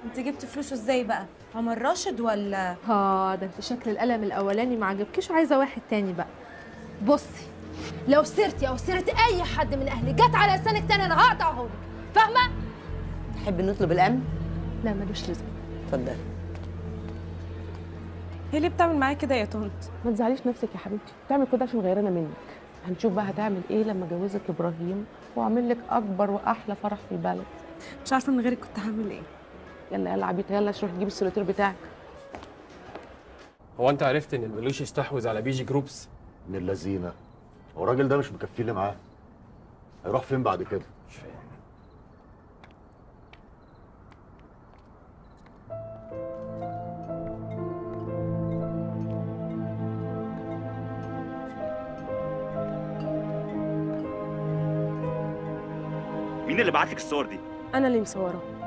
انت جبت فلوسه ازاي بقى عمر راشد ولا اه ده انت شكل القلم الاولاني ما عجبكيش وعايزه واحد تاني بقى بصي لو سيرتي او سيره اي حد من اهلي جت على لسانك تاني انا هقطعه لك فاهمه تحب نطلب الامن لا ملوش لازمه اتفضل هي ليه بتعمل معايا كده يا طنط ما تزعليش نفسك يا حبيبتي بتعمل كده عشان غيرنا منك هنشوف بقى هتعمل ايه لما اجوزك ابراهيم واعمل لك اكبر واحلى فرح في البلد مش عارفه من غيرك كنت هعمل ايه يلا يلا عبيطه يلا روح تجيب السوليتير بتاعك هو انت عرفت ان البلوش يستحوذ على بيجي جروبس من اللذينه هو الراجل ده مش مكفي اللي معاه هيروح فين بعد كده مش فاهم مين اللي بعت لك الصور دي؟ انا اللي مصوره